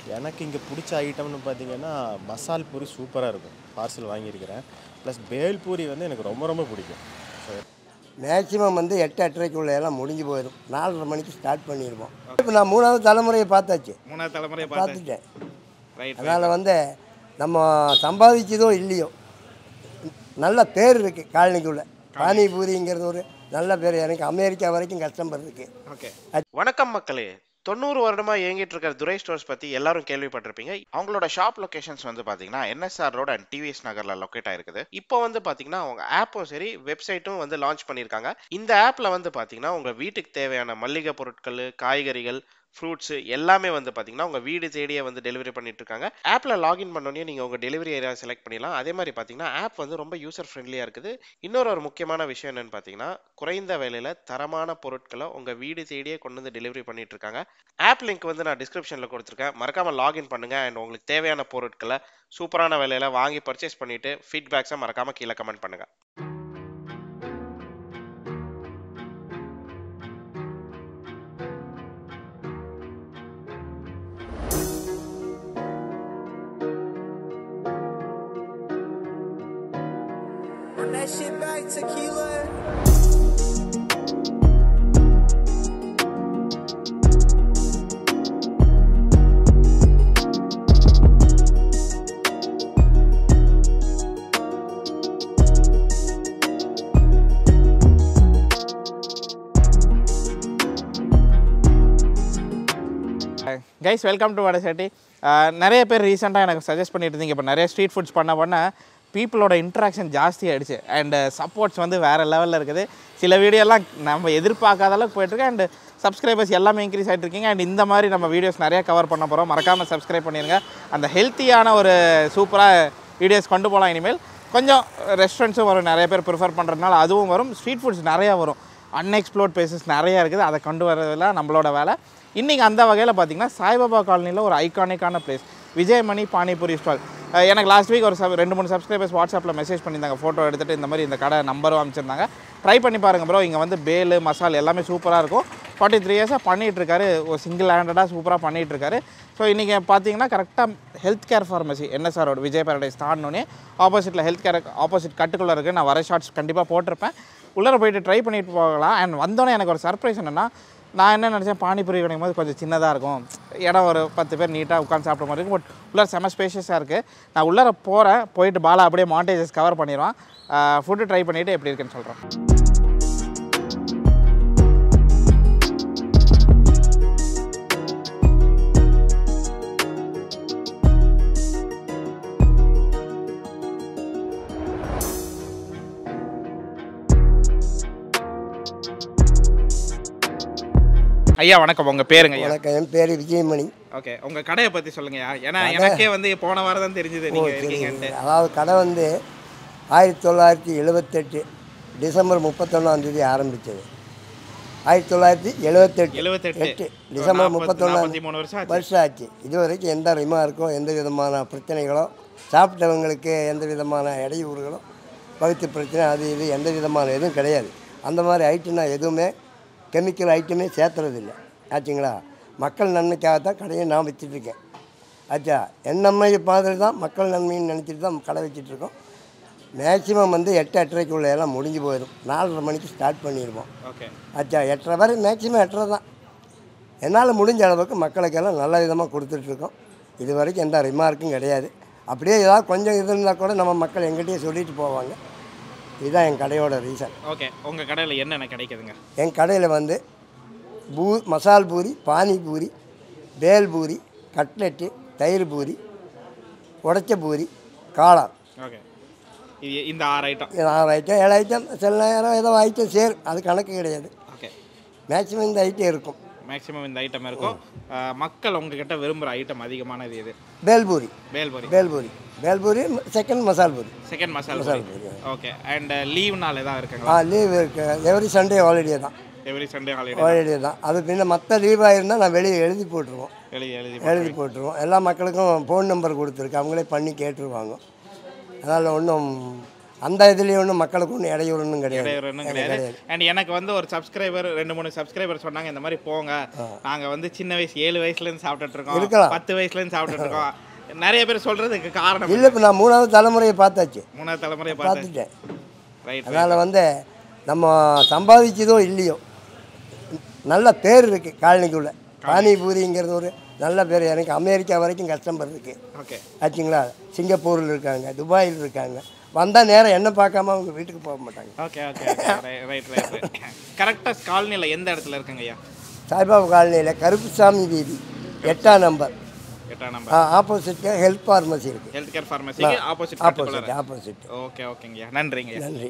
எனக்கு இங்கே பிடிச்ச ஐட்டம்னு பார்த்தீங்கன்னா மசால் பூரி சூப்பராக இருக்கும் பார்சல் வாங்கியிருக்கிறேன் ப்ளஸ் பேல் பூரி வந்து எனக்கு ரொம்ப ரொம்ப பிடிக்கும் ஸோ மேக்ஸிமம் வந்து எட்டு எட்டரைக்குள்ள எல்லாம் முடிஞ்சு போயிடும் நாலரை மணிக்கு ஸ்டார்ட் பண்ணிடுவோம் இப்போ நான் மூணாவது தலைமுறையை பார்த்தாச்சு மூணாவது தலைமுறையை பார்த்து பார்த்துட்டேன் ரைட் அதனால் வந்து நம்ம சம்பாதிச்சதோ இல்லையோ நல்ல பேர் இருக்குது காலனிக்குள்ளே பானிபூரிங்கிறது ஒரு நல்ல பேர் எனக்கு அமெரிக்கா வரைக்கும் கஸ்டமர் இருக்குது ஓகே வணக்கம் மக்களே தொண்ணூறு வருடமா இயங்கிட்டு இருக்கிற துரை ஸ்டோர்ஸ் பத்தி எல்லாரும் கேள்விப்பட்டிருப்பீங்க அவங்களோட ஷாப் லொகேஷன்ஸ் வந்து பாத்தீங்கன்னா என்எஸ்ஆர் ரோட் அண்ட் டிவிஎஸ் நகர்ல லொக்கேட் ஆயிருக்குது இப்போ வந்து பாத்தீங்கன்னா அவங்க ஆப்பும் சரி வெப்சைட்டும் வந்து லான்ச் பண்ணியிருக்காங்க இந்த ஆப்ல வந்து பாத்தீங்கன்னா உங்க வீட்டுக்கு தேவையான மல்லிகை பொருட்கள் காய்கறிகள் ஃப்ரூட்ஸ் எல்லாமே வந்து பாத்தீங்கன்னா உங்க வீடு தேடியே வந்து டெலிவரி பண்ணிட்டு இருக்காங்க ஆப்ல லாகின் பண்ணோடனே நீங்க உங்க டெலிவரி ஏரியா செலக்ட் பண்ணிடலாம் அதே மாதிரி பாத்தீங்கன்னா ஆப் வந்து ரொம்ப யூசர் ஃப்ரெண்ட்லியா இருக்குது இன்னொரு ஒரு முக்கியமான விஷயம் என்னன்னு பாத்தீங்கன்னா குறைந்த விலையில தரமான பொருட்களை உங்க வீடு தேடியே கொண்டு வந்து டெலிவரி பண்ணிட்டு இருக்காங்க ஆப் லிங்க் வந்து நான் டிஸ்கிரிப்ஷன்ல கொடுத்துருக்கேன் மறக்காம லாகின் பண்ணுங்க அண்ட் உங்களுக்கு தேவையான பொருட்களை சூப்பரான விலையில வாங்கி பர்ச்சேஸ் பண்ணிட்டு ஃபீட்பேக்ஸை மறக்காம கீழே கமெண்ட் பண்ணுங்க Run that shit back, tequila. Guys welcome to வடசேட்டி நிறைய பேர் ரீசெண்டாக எனக்கு சஜஸ்ட் பண்ணிட்டு இருந்தீங்க இப்போ நிறைய ஸ்ட்ரீட் ஃபுட்ஸ் பண்ண பண்ண பீப்புளோட இன்ட்ராக்ஷன் ஜாஸ்தி ஆயிடுச்சு அண்ட் சப்போர்ட்ஸ் வந்து வேறு லெவலில் இருக்குது சில வீடியோலாம் நம்ம எதிர்பார்க்காத அளவுக்கு போயிட்டுருக்கு அண்ட் சப்ஸ்கிரைபர்ஸ் எல்லாமே இன்க்ரீஸ் ஆகிட்டு இருக்கீங்க அண்ட் இந்த மாதிரி நம்ம வீடியோஸ் நிறைய கவர் பண்ண போகிறோம் மறக்காமல் சப்ஸ்கிரைப் பண்ணிடுங்க அந்த ஹெல்த்தியான ஒரு சூப்பராக வீடியோஸ் கொண்டு போகலாம் இனிமேல் கொஞ்சம் ரெஸ்டாரண்ட்ஸும் வரும் நிறைய பேர் ப்ரிஃபர் பண்ணுறதுனால அதுவும் வரும் ஸ்ட்ரீட் ஃபுட்ஸ் நிறையா வரும் அன்எக்ஸ்ப்ளோர்ட் பிளேசஸ் நிறையா இருக்குது அதை கொண்டு வரதெல்லாம் நம்மளோட வேலை இன்றைக்கி அந்த வகையில் பார்த்தீங்கன்னா சாய்பாபா காலனியில் ஒரு ஐகானிக்கான பிளேஸ் விஜயமணி பானிபூரி ஸ்டால் எனக்கு லாஸ்ட் வீக் ஒரு சப் ரெண்டு மூணு சப்ஸ்கிரைபர்ஸ் வாட்ஸ்அப்பில் மெசேஜ் பண்ணியிருந்தாங்க ஃபோட்டோ எடுத்துகிட்டு இந்த மாதிரி இந்த கடை நம்பரும் அமைச்சிருந்தாங்க ட்ரை பண்ணி பாருங்கள் ப்ரோ இங்கே வந்து பேலு மசால் எல்லாமே சூப்பராக இருக்கும் ஃபார்ட்டி த்ரீ இயர்ஸாக பண்ணிகிட்ருக்காரு ஒரு சிங்கிள் ஹேண்டடாக சூப்பராக பண்ணிகிட்ருக்காரு ஸோ இன்றைக்கி பார்த்தீங்கன்னா கரெக்டாக ஹெல்த் கேர் ஃபார்மசி என்எஸ்ஆரோட விஜய் பேரடைஸ் தாண்டினோடனே ஆப்போசிட்டில் ஹெல்த் கேர் ஆப்போசிட் கட்டுக்குள்ளே இருக்குது நான் வர ஷார்ட்ஸ் கண்டிப்பாக போட்டிருப்பேன் உள்ளார போயிட்டு ட்ரை பண்ணிட்டு போகலாம் அண்ட் வந்தோடனே எனக்கு ஒரு சர்ப்ரைஸ் என்னென்னா நான் என்ன நினச்சேன் பானிபூரி கிடைக்கும் போது கொஞ்சம் சின்னதாக இருக்கும் இடம் ஒரு பத்து பேர் நீட்டாக உட்காந்து சாப்பிட்ற மாதிரி இருக்கும் பட் உள்ளார செம ஸ்பேஷியஸாக இருக்குது நான் உள்ளார போகிறேன் போயிட்டு பாலா அப்படியே மாண்டேஜஸ் கவர் பண்ணிடுவான் ஃபுட்டு ட்ரை பண்ணிவிட்டு எப்படி இருக்குன்னு சொல்கிறேன் ஐயா வணக்கம் உங்கள் பேருங்க ஐயா வணக்கம் என் பேர் விஜயமணி ஓகே உங்கள் கடையை பற்றி சொல்லுங்கய்யா ஏன்னா எனக்கே வந்து போன வாரம் தான் தெரிஞ்சது ஓ நீங்கள் சரி இருக்கீங்கன்ட்டு அதாவது கடை வந்து ஆயிரத்தி தொள்ளாயிரத்தி எழுபத்தெட்டு டிசம்பர் முப்பத்தொன்னாந்தேதி ஆரம்பித்தது ஆயிரத்தி தொள்ளாயிரத்தி எழுபத்தெட்டு எழுபத்தெட்டு எட்டு டிசம்பர் நாற்பத்தி- முப்பத்தொன்னாம் நாற்பத்தி மூணு வருஷம் ஆச்சு வருஷம் ஆச்சு இது வரைக்கும் எந்த ரிமார்க்கும் எந்த விதமான பிரச்சனைகளோ சாப்பிட்டவங்களுக்கு எந்த விதமான இடையூறுகளோ வகுத்து பிரச்சனை அது இது எந்த விதமான எதுவும் கிடையாது அந்த மாதிரி ஐட்டம் நான் எதுவுமே கெமிக்கல் ஐட்டமே சேர்த்துறதில்ல ஆச்சுங்களா மக்கள் நன்மைக்காக தான் கடையை நான் வச்சிட்ருக்கேன் ஆச்சா என் நன்மை மாதிரி தான் மக்கள் நன்மைன்னு நினச்சிட்டு தான் கடை வச்சிட்ருக்கோம் மேக்ஸிமம் வந்து எட்டு எட்டரைக்குள்ள எல்லாம் முடிஞ்சு போயிடும் நாலரை மணிக்கு ஸ்டார்ட் பண்ணிடுவோம் ஓகே ஆச்சா எட்டரை வரை மேக்ஸிமம் எட்டரை தான் என்னால் முடிஞ்ச அளவுக்கு மக்களுக்கெல்லாம் நல்ல விதமாக கொடுத்துட்ருக்கோம் இது வரைக்கும் எந்த ரிமார்க்கும் கிடையாது அப்படியே ஏதாவது கொஞ்சம் இது இருந்தால் கூட நம்ம மக்கள் எங்கிட்டயே சொல்லிட்டு போவாங்க இதுதான் என் கடையோட ரீசன் ஓகே உங்கள் கடையில் என்னென்ன கிடைக்குதுங்க என் கடையில் வந்து பூ மசால் பூரி பானிபூரி பேல் பூரி கட்லெட்டு தயிர் பூரி உடைச்ச பூரி காளான் ஓகே இது இந்த ஆறு ஐட்டம் இது ஆறு ஐட்டம் ஏழு ஐட்டம் சில நேரம் ஏதோ ஐட்டம் சேரும் அது கணக்கு கிடையாது ஓகே மேக்ஸிமம் இந்த ஐட்டம் இருக்கும் மேக்ஸிமம் இந்த ஐட்டம் இருக்கும் அஹ், மக்கள் உங்ககிட்ட விரும்புகிற ஐட்டம் அதிகமானது எது bhelpuri bhelpuri bhelpuri bhelpuri second masal puri second masala masal puri puri okay and leave நாள் ஏதாவது ஆ இருக்குங்களா லீவ் இருக்கு எவ்ரி சண்டே ஹாலிடே தான் எவ்ரி சண்டே ஹாலிடே ஹாலிடே தான் அது பின்ன மற்ற லீவாக இருந்தால் நான் வெளியே எழுதி போட்டுருவோம் எழுதி எழுதி எழுதி போட்டுருவோம் எல்லா மக்களுக்கும் ஃபோன் நம்பர் கொடுத்துருக்கு அவங்களே பண்ணி கேட்டுருவாங்க அதனால் ஒன்றும் அந்த இதுலேயும் ஒன்றும் மக்களுக்கு ஒன்றும் இடையூறுன்னு கிடையாது இடையூறுன்னு கிடையாது அண்ட் எனக்கு வந்து ஒரு சப்ஸ்கிரைபர் ரெண்டு மூணு சப்ஸ்கிரைபர் சொன்னாங்க இந்த மாதிரி போங்க நாங்க வந்து சின்ன வயசு ஏழு வயசுல இருந்து சாப்பிட்டுட்டு இருக்கோம் இருக்கலாம். பத்து வயசுல இருந்து சாப்பிட்டுட்டு இருக்கோம் நிறைய பேர் சொல்றதுக்கு காரணம் இல்லை இப்போ நான் மூணாவது தலைமுறையை பார்த்தாச்சு மூணாவது தலைமுறையை பார்த்து பார்த்துட்டேன் ரைட் அதனால் வந்து நம்ம சம்பாதிச்சதோ இல்லையோ நல்ல பேர் இருக்குது காலனிக்குள்ளே பானிபூரிங்கிறது ஒரு நல்ல பேர் எனக்கு அமெரிக்கா வரைக்கும் கஸ்டமர் இருக்குது ஓகே ஆச்சுங்களா சிங்கப்பூரில் இருக்காங்க துபாயில் இருக்காங்க வந்தால் நேரம் என்ன பார்க்காம அவங்க வீட்டுக்கு போக மாட்டாங்க ஓகே ஓகே ரைட் ரைட் கரெக்டாக காலனியில் எந்த இடத்துல இருக்குங்க ஐயா சாய்பாபா காலனியில் கருப்புசாமி வீதி எட்டாம் நம்பர் எட்டாம் நம்பர் ஆப்போசிட்டில் ஹெல்த் ஃபார்மசி இருக்குது ஹெல்த் கேர் ஃபார்மசிக்கு ஆப்போசிட் ஆப்போசிட் ஆப்போசிட் ஓகே ஓகேங்கய்யா நன்றிங்கய்யா நன்றி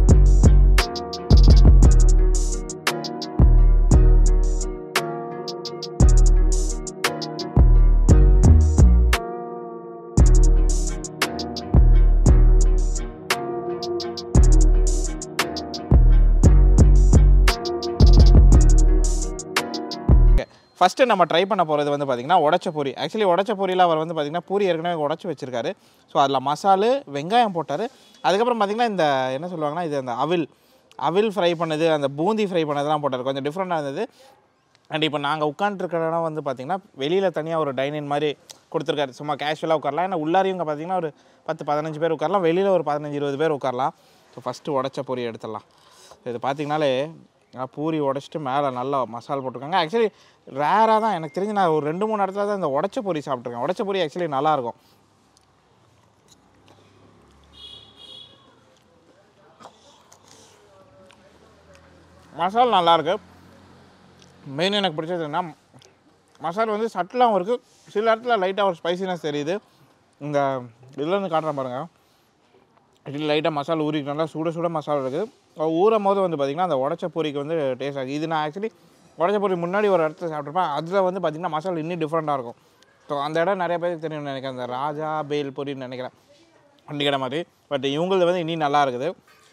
ஃபஸ்ட்டு நம்ம ட்ரை பண்ண போகிறது வந்து பார்த்திங்கன்னா உடச்ச பூரி ஆக்சுவலி உடச்ச பூரியில் அவர் வந்து பார்த்திங்கன்னா பூரி ஏற்கனவே உடச்சி வச்சிருக்காரு ஸோ அதில் மசாலு வெங்காயம் போட்டார் அதுக்கப்புறம் பார்த்திங்கன்னா இந்த என்ன சொல்லுவாங்கன்னா இது அந்த அவில் அவில் ஃப்ரை பண்ணது அந்த பூந்தி ஃப்ரை பண்ணதெல்லாம் போட்டார் கொஞ்சம் டிஃப்ரெண்ட்டாக இருந்தது அண்ட் இப்போ நாங்கள் உட்காந்துருக்கிற இடம் வந்து பார்த்திங்கன்னா வெளியில் தனியாக ஒரு டைனிங் மாதிரி கொடுத்துருக்காரு சும்மா கேஷுவலாக உட்காரலாம் ஏன்னா உள்ளாரையும் இங்கே பார்த்தீங்கன்னா ஒரு பத்து பதினஞ்சு பேர் உட்காரலாம் வெளியில் ஒரு பதினஞ்சு இருபது பேர் உட்காரலாம் ஸோ ஃபஸ்ட்டு உடச்ச பொரி எடுத்துடலாம் இது பார்த்தீங்கனாலே நான் பூரி உடச்சிட்டு மேலே நல்லா மசால் போட்டிருக்காங்க ஆக்சுவலி ரேராக தான் எனக்கு தெரிஞ்சு நான் ஒரு ரெண்டு மூணு இடத்துல தான் இந்த உடச்ச பொரி சாப்பிட்ருக்கேன் உடச்ச பொரி ஆக்சுவலி நல்லாயிருக்கும் மசால் நல்லாயிருக்கு மெயின் எனக்கு பிடிச்சது என்ன மசால் வந்து சட்டிலாகவும் இருக்குது சில இடத்துல லைட்டாக ஒரு ஸ்பைசினஸ் தெரியுது இந்த இதுலேருந்து காட்டுறேன் பாருங்கள் இதில் லைட்டாக மசாலா ஊறிக்கு நல்லா சுட சுட மசாலா இருக்குது ஊறும் போது வந்து பார்த்திங்கன்னா அந்த உடச்ச பொரிக்கு வந்து டேஸ்ட் ஆகுது இது நான் ஆக்சுவலி உடச்ச பொரி முன்னாடி ஒரு இடத்துல சாப்பிட்ருப்பேன் அதில் வந்து பார்த்திங்கன்னா மசாலா இன்னும் டிஃப்ரெண்ட்டாக இருக்கும் ஸோ அந்த இடம் நிறைய பேருக்கு தெரியும்னு நினைக்கிறேன் அந்த ராஜா பேல் பொரின்னு நினைக்கிறேன் வண்டி கடை மாதிரி பட் இவங்களது வந்து இன்னும் நல்லா இருக்குது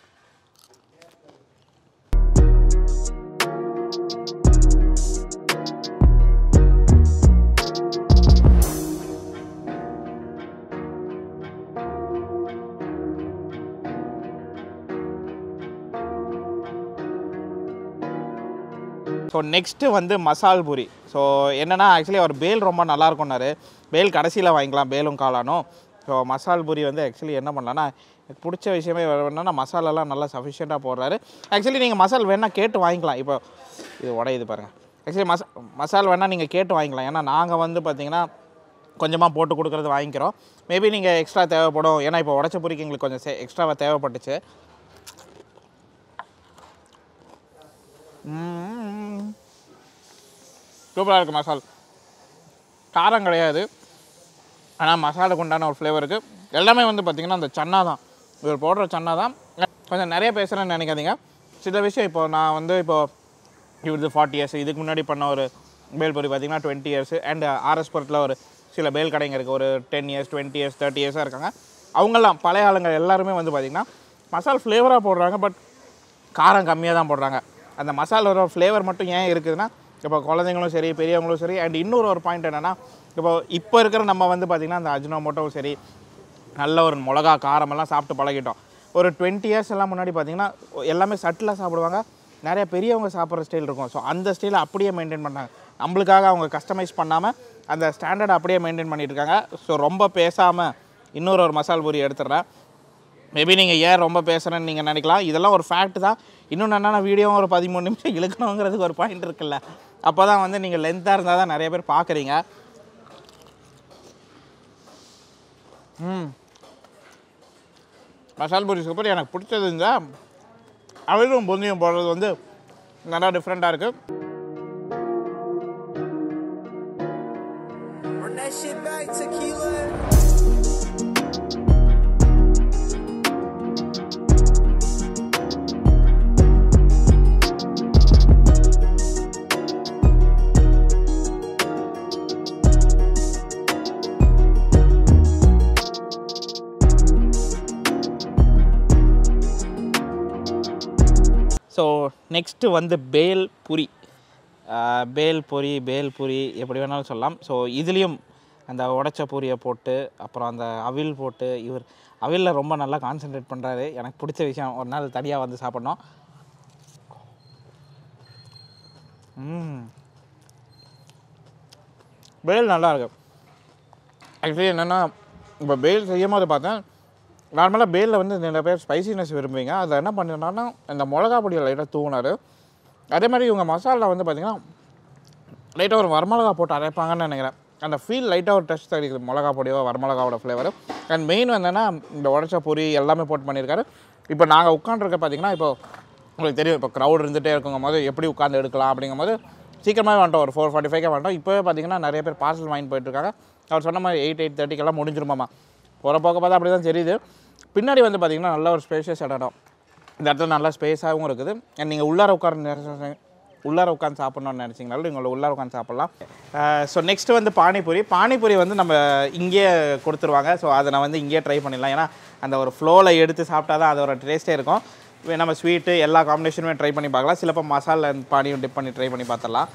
ஸோ நெக்ஸ்ட்டு வந்து மசால் பூரி ஸோ என்னென்னா ஆக்சுவலி அவர் பேல் ரொம்ப நல்லா இருக்கும்னாரு பேல் கடைசியில் வாங்கிக்கலாம் பேலும் காளானும் ஸோ மசால் பூரி வந்து ஆக்சுவலி என்ன பண்ணலான்னா எனக்கு பிடிச்ச விஷயமே என்னன்னா மசாலாலாம் நல்லா சஃபிஷியண்ட்டாக போடுறாரு ஆக்சுவலி நீங்கள் மசால் வேணால் கேட்டு வாங்கிக்கலாம் இப்போ இது உடையுது பாருங்கள் ஆக்சுவலி மசா மசால் வேணால் நீங்கள் கேட்டு வாங்கிக்கலாம் ஏன்னா நாங்கள் வந்து பார்த்தீங்கன்னா கொஞ்சமாக போட்டு கொடுக்குறது வாங்கிக்கிறோம் மேபி நீங்கள் எக்ஸ்ட்ரா தேவைப்படும் ஏன்னா இப்போ உடச்ச பொரிக்கு எங்களுக்கு கொஞ்சம் எக்ஸ்ட்ராவாக தேவைப்பட்டுச்சு சூப்பராக இருக்குது மசால் காரம் கிடையாது ஆனால் மசாலுக்கு உண்டான ஒரு ஃப்ளேவர் இருக்குது எல்லாமே வந்து பார்த்திங்கன்னா அந்த சன்னா தான் இவர் போடுற சன்னா தான் கொஞ்சம் நிறைய பேசுகிறேன்னு நினைக்காதீங்க சில விஷயம் இப்போ நான் வந்து இப்போ இவரது ஃபார்ட்டி இயர்ஸ் இதுக்கு முன்னாடி பண்ண ஒரு பேல் பொரி பார்த்திங்கன்னா டுவெண்ட்டி இயர்ஸ் அண்ட் ஆர்எஸ் புரத்தில் ஒரு சில பேல் கடைங்க இருக்குது ஒரு ten years twenty years thirty இயர்ஸாக இருக்காங்க அவங்கெல்லாம் பழைய ஆளுங்க எல்லாருமே வந்து பார்த்திங்கன்னா மசால் ஃப்ளேவராக போடுறாங்க பட் காரம் கம்மியாக தான் போடுறாங்க அந்த மசாலோட ஃப்ளேவர் மட்டும் ஏன் இருக்குதுன்னா இப்போ குழந்தைங்களும் சரி பெரியவங்களும் சரி அண்ட் இன்னொரு ஒரு பாயிண்ட் என்னென்னா இப்போ இப்போ இருக்கிற நம்ம வந்து பார்த்திங்கன்னா அந்த அஜினோமோட்டோவும் சரி நல்ல ஒரு மிளகா காரமெல்லாம் சாப்பிட்டு பழகிட்டோம் ஒரு டுவெண்ட்டி இயர்ஸ் எல்லாம் முன்னாடி பார்த்திங்கன்னா எல்லாமே சட்டிலாக சாப்பிடுவாங்க நிறைய பெரியவங்க சாப்பிட்ற ஸ்டைல் இருக்கும் ஸோ அந்த ஸ்டைலை அப்படியே மெயின்டைன் பண்ணாங்க நம்மளுக்காக அவங்க கஸ்டமைஸ் பண்ணாமல் அந்த ஸ்டாண்டர்ட் அப்படியே மெயின்டைன் பண்ணிட்டு இருக்காங்க ஸோ ரொம்ப பேசாமல் இன்னொரு ஒரு மசால் பூரி எடுத்துடுறேன் மேபி நீங்கள் ஏன் ரொம்ப பேசுகிறேன்னு நீங்கள் நினைக்கலாம் இதெல்லாம் ஒரு ஃபேக்ட் தான் இன்னொன்று என்னென்ன வீடியோவும் ஒரு பதிமூணு நிமிஷம் இழுக்கணுங்கிறதுக்கு ஒரு பாயிண்ட் இருக்குல்ல அப்போ தான் வந்து நீங்கள் லென்த்தாக இருந்தால் தான் நிறைய பேர் பார்க்குறீங்க ம் மசால் பூரி சூப்பர் எனக்கு பிடிச்சது இந்த அவரும் பொந்தியும் போடுறது வந்து நல்லா டிஃப்ரெண்ட்டாக இருக்குது Run that shit back, tequila. So next வந்து பேல் புரி ஆஹ் பேல் பொரி பேல் புரி எப்படி வேணாலும் சொல்லலாம் ஸோ இதுலேயும் அந்த உடைச்ச பூரியை போட்டு அப்புறம் அந்த அவில் போட்டு இவர் அவிலில் ரொம்ப நல்லா கான்சென்ட்ரேட் பண்ணுறாரு எனக்கு பிடிச்ச விஷயம் ஒரு நாள் தனியாக வந்து சாப்பிட்ணும் ம் பேல் நல்லா இருக்கு ஆக்சுவலி என்னென்னா இப்போ பேல் செய்யும் போது பார்த்தேன் நார்மலாக பேலில் வந்து நிறைய பேர் ஸ்பைசினஸ் விரும்புவீங்க அதில் என்ன பண்ணிருந்தாருன்னா இந்த மிளகா பொடியை லைட்டாக தூங்கினார் அதே மாதிரி இவங்க மசாலா வந்து பார்த்திங்கன்னா லைட்டாக ஒரு வரமிளகா போட்டு அரைப்பாங்கன்னு நினைக்கிறேன் அந்த ஃபீல் லைட்டாக ஒரு டெஸ்ட் தெரியுது மிளகா பொடியோ வரமிளகாவோட ஃப்ளேவர் அண்ட் மெயின் என்னென்னா இந்த உடச்ச பொரி எல்லாமே போட்டு பண்ணியிருக்காரு இப்போ நாங்கள் உட்காந்துருக்க பார்த்தீங்கன்னா இப்போ உங்களுக்கு தெரியும் இப்போ க்ரௌட் இருந்துகிட்டே இருக்குங்க போது எப்படி உட்காந்து எடுக்கலாம் அப்படிங்கும் போது சீக்கிரமாகவே வந்துட்டோம் ஒரு ஃபோர் ஃபார்ட்டி ஃபைவ்க்கே வந்துட்டோம் இப்போவே பார்த்தீங்கன்னா நிறைய பேர் பார்சல் வாங்கிட்டு போயிட்டுருக்காங்க அவர் சொன்ன மாதிரி எயிட் எயிட் தேர்ட்டிக்கெல்லாம் முடிஞ்சிருமாமா போகிற போக்க பார்த்தா அப்படி தான் தெரியுது பின்னாடி வந்து பார்த்தீங்கன்னா நல்ல ஒரு ஸ்பேஷியஸ் இடம் இந்த இடத்துல நல்லா ஸ்பேஸாகவும் இருக்குது அண்ட் நீங்கள் உள்ளார உட்கார உள்ளார உட்காந்து சாப்பிட்ணுன்னு நினச்சிங்கனாலும் நீங்கள் உள்ளார உட்காந்து சாப்பிட்லாம் ஸோ நெக்ஸ்ட் வந்து பானிபூரி பானிபூரி வந்து நம்ம இங்கேயே கொடுத்துருவாங்க ஸோ அதை நான் வந்து இங்கேயே ட்ரை பண்ணிடலாம் ஏன்னா அந்த ஒரு ஃப்ளோவில் எடுத்து சாப்பிட்டா தான் அதோட டேஸ்ட்டே இருக்கும் வே- நம்ம ஸ்வீட்டு எல்லா காம்பினேஷனுமே ட்ரை பண்ணி பார்க்கலாம் சிலப்போ மசாலா பானியும் டிப் பண்ணி ட்ரை பண்ணி பார்த்துடலாம்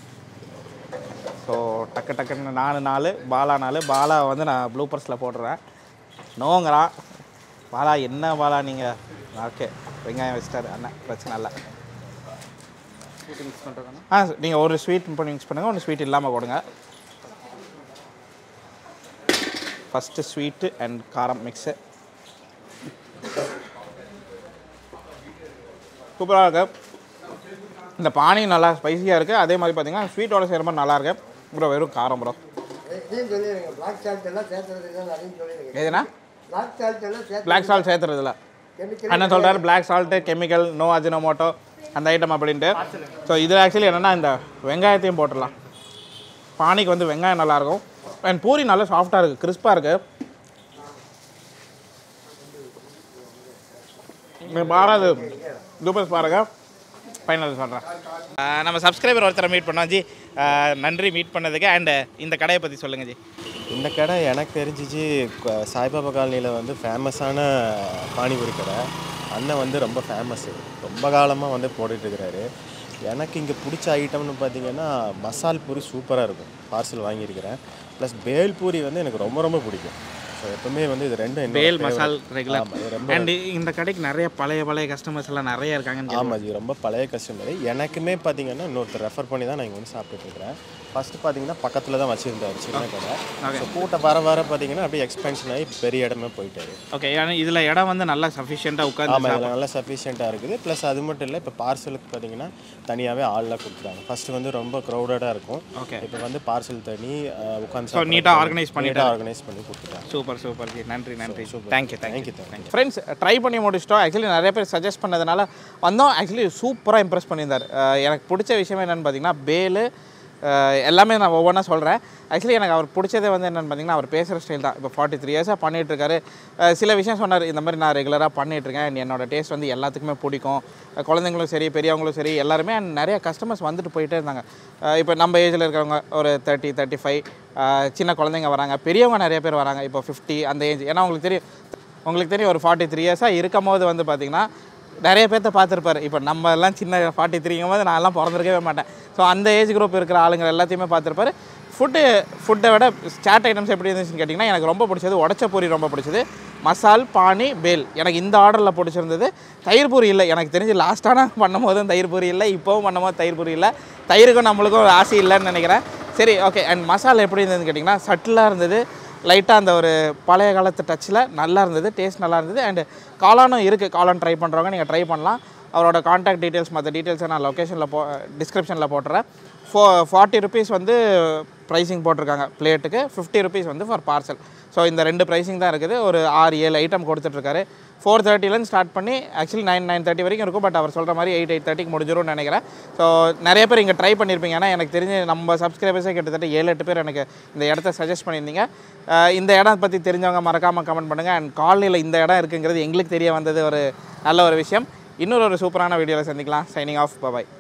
ஸோ டக்கு டக்குன்னு நாலு நாலு பாலா நாலு பாலா வந்து நான் ப்ளூப்பர்ஸில் போட்டுறேன் நோங்கிறான் பாலா என்ன பாலா நீங்கள் ஓகே வெங்காயம் வச்சிட்டாரு அண்ணன் பிரச்சனை இல்லை ஆ நீங்கள் ஒரு ஸ்வீட் பண்ணி மிக்ஸ் பண்ணுங்கள் ஒன்று ஸ்வீட் இல்லாமல் கொடுங்க ஃபஸ்ட்டு ஸ்வீட்டு அண்ட் காரம் மிக்ஸு சூப்பராக இருக்கு இந்த பானியும் நல்லா ஸ்பைசியாக இருக்குது அதே மாதிரி பார்த்தீங்கன்னா ஸ்வீட்டோட செய்கிற மாதிரி நல்லா இருக்கு ப்ரோ வெறும் காரம் ப்ரோ இதையும் சொல்லிடுங்க பிளாக் சால்ட் எல்லாம் சேர்த்துறது இல்லைன்னு அதையும் சொல்லிடுங்க எதுனா பிளாக் சால்ட் எல்லாம் சேர்த்து பிளாக் சால்ட் சேர்த்துறதுல கெமிக்கல் என்ன சொல்கிறாரு black salt chemical no Ajinomoto அந்த ஐட்டம் அப்படின்ட்டு ஸோ இது ஆக்சுவலி என்னென்னா இந்த வெங்காயத்தையும் போட்டுடலாம் பானிக்கு வந்து வெங்காயம் நல்லாயிருக்கும் அண்ட் பூரி நல்லா சாஃப்டாக இருக்குது கிறிஸ்பாக இருக்குது பாராது டூபர்ஸ் பாருங்க ஃபைனல் சொல்கிறேன் நம்ம சப்ஸ்கிரைபர் ஒருத்தரை மீட் பண்ணோம் ஜி அஹ், நன்றி மீட் பண்ணதுக்கு அண்ட் இந்த கடையை பற்றி சொல்லுங்கள் ஜி இந்த கடை எனக்கு தெரிஞ்சிச்சு க- சாய்பாபா காலனியில் வந்து ஃபேமஸான பானிபூரி கடை அண்ணன் வந்து ரொம்ப ஃபேமஸ்ஸு ரொம்ப காலமாக வந்து போட்டுட்டு இருக்கிறாரு எனக்கு இங்கே பிடிச்ச ஐட்டம்னு பார்த்தீங்கன்னா மசால் பூரி சூப்பராக இருக்கும் பார்சல் வாங்கியிருக்கிறேன் ப்ளஸ் பேல் பூரி வந்து எனக்கு ரொம்ப ரொம்ப பிடிக்கும் ஸோ எப்பவுமே வந்து இது ரெண்டும் என்னோட பேல் favorite. மசால் ரெகுலர் ஆமா, இது ரொம்ப அண்ட் இந்த கடைக்கு நிறைய பழைய பழைய கஸ்டமர்ஸ் எல்லாம் நிறைய இருக்காங்கன்னு ஆமாம் ஜி ரொம்ப பழைய கஸ்டமர் எனக்குமே பார்த்தீங்கன்னா இன்னொருத்தர் ரெஃபர் பண்ணி தான் நான் இங்கே வந்து சாப்பிட்டுட்டு இருக்கிறேன் ஃபஸ்ட்டு பார்த்தீங்கன்னா பக்கத்தில் தான் வச்சுருந்தாரு சின்ன கடை ஸோ கூட்டம் வர வர பார்த்தீங்கன்னா அப்படியே எக்ஸ்பென்ஷன் ஆகி பெரிய இடமே போயிட்டாரு ஓகே ஏன்னா இதில் இடம் வந்து நல்லா சஃபிஷியண்ட்டாக உட்காந்து ஆமாம் இதில் நல்லா சஃபிஷியண்ட்டாக இருக்குது ப்ளஸ் அது மட்டும் இல்லை இப்போ பார்சலுக்கு பார்த்தீங்கன்னா தனியாகவே ஆள்லாம் கொடுத்துட்டாங்க ஃபஸ்ட்டு வந்து ரொம்ப க்ரௌடடாக இருக்கும் Okay. இப்போ வந்து பார்சல் தனி உட்காந்து So, neat ஆ organize பண்ணிட்டாங்க. ஆர்கனைஸ் பண்ணி கொடுத்துட்டாங்க சூப்பர் சூப்பர் ஜி நன்றி நன்றி super. Thank you Thank thank you you, thank you. Friends try பண்ணி முடிச்சிட்டோம் ஆக்சுவலி நிறைய பேர் சஜஸ்ட் பண்ணதுனால வந்தோம் ஆக்சுவலி சூப்பராக இம்ப்ரெஸ் பண்ணியிருந்தார் அஹ் எனக்கு பிடிச்ச விஷயம் என்னென்னு பார்த்தீங்கன்னா பேலு அஹ் எல்லாமே நான் ஒவ்வொன்றா சொல்கிறேன் ஆக்சுவலி எனக்கு அவர் பிடிச்சதே வந்து என்னென்னு பார்த்தீங்கன்னா அவர் பேசுகிற ஸ்டைல் தான் இப்போ ஃபார்ட்டி த்ரீ இயர்ஸாக பண்ணிகிட்ருக்காரு சில விஷயம் சொன்னார் இந்த மாதிரி நான் ரெகுலராக பண்ணிகிட்ருக்கேன் என்னோட டேஸ்ட் வந்து எல்லாத்துக்குமே பிடிக்கும் அஹ் குழந்தைங்களும் சரி பெரியவங்களும் சரி எல்லாருமே and நிறைய கஸ்டமர்ஸ் வந்துட்டு போயிட்டே இருந்தாங்க அஹ் இப்போ நம்ம ஏஜில் இருக்கிறவங்க ஒரு தேர்ட்டி தேர்ட்டி ஃபைவ் சின்ன குழந்தைங்க வராங்க பெரியவங்க நிறைய பேர் வராங்க இப்போ ஃபிஃப்டி அந்த ஏஜ் ஏன்னா உங்களுக்கு தெரியும் உங்களுக்கு தெரியும் ஒரு ஃபார்ட்டி த்ரீ இயர்ஸாக இருக்கும் போது வந்து பார்த்திங்கன்னா நிறைய பேர்த்த பார்த்துருப்பாரு இப்போ நம்ம எல்லாம் சின்ன ஃபார்ட்டி த்ரீங்கும் போது நான் எல்லாம் பிறந்திருக்கவே மாட்டேன் ஸோ அந்த ஏஜ் குரூப் இருக்கிற ஆளுங்க எல்லாத்தையுமே பார்த்துருப்பாரு ஃபுட்டு ஃபுட்டை விட சாட் ஐட்டம்ஸ் எப்படி இருந்துச்சுன்னு கேட்டிங்கன்னா எனக்கு ரொம்ப பிடிச்சது உடச்ச பூரி ரொம்ப பிடிச்சது மசால் பானி பேல் எனக்கு இந்த ஆர்டரில் பிடிச்சிருந்தது தயிர் பூரி இல்லை எனக்கு தெரிஞ்சு லாஸ்ட்டான பண்ணும் போதும் தயிர் பூரி இல்லை இப்போவும் பண்ணும்போது தயிர் பூரி இல்லை தயிருக்கும் நம்மளுக்கும் ஒரு ஆசை இல்லைன்னு நினைக்கிறேன் சரி ஓகே அண்ட் மசாலா எப்படி இருந்ததுன்னு கேட்டிங்கன்னா சட்டிலாக இருந்தது லைட்டாக அந்த ஒரு பழைய காலத்து டச்சில் நல்லா இருந்தது டேஸ்ட் நல்லா இருந்தது அண்டு காளானும் இருக்குது காளான் ட்ரை பண்ணுறவங்க நீங்கள் ட்ரை பண்ணலாம் அவரோட காண்டாக்ட் டீட்டெயில்ஸ் மற்ற டீட்டெயில்ஸை நான் லொக்கேஷனில் போ டிஸ்கிரிப்ஷனில் போட்டுறேன் ஃபோ ஃபார்ட்டி ருபீஸ் வந்து ப்ரைஸிங் போட்டிருக்காங்க பிளேட்டுக்கு ஃபிஃப்டி ருபீஸ் வந்து ஃபார் பார்சல் ஸோ இந்த ரெண்டு ப்ரைஸிங் தான் இருக்குது ஒரு ஆறு ஏழு ஐட்டம் கொடுத்துட்ருக்காரு ஃபோர் தேர்ட்டிலேருந்து ஸ்டார்ட் பண்ணி ஆக்சுவலி நைன் நைன் தேர்ட்டி வரைக்கும் இருக்கும் பட் அவர் சொல்கிற மாதிரி எயிட் எயிட் தேர்ட்டிக்கு முடிஞ்சிரும்னு நினைக்கிறேன் ஸோ நிறைய பேர் இங்கே ட்ரை பண்ணியிருப்பீங்க ஏன்னா எனக்கு தெரிஞ்சு நம்ம சப்ஸ்கிரைபர்ஸே கிட்டத்தட்ட ஏழு எட்டு பேர் எனக்கு இந்த இடத்த சஜஸ்ட் பண்ணியிருந்தீங்க அஹ் இந்த இடம் பற்றி தெரிஞ்சவங்க மறக்காமல் கமெண்ட் பண்ணுங்கள் அண்ட் காலனியில் இந்த இடம் இருக்குங்கிறது எங்களுக்கு தெரிய வந்தது ஒரு நல்ல ஒரு விஷயம் இன்னொரு ஒரு சூப்பரான வீடியோவில் சந்திக்கலாம் சைனிங் ஆஃப் பாய்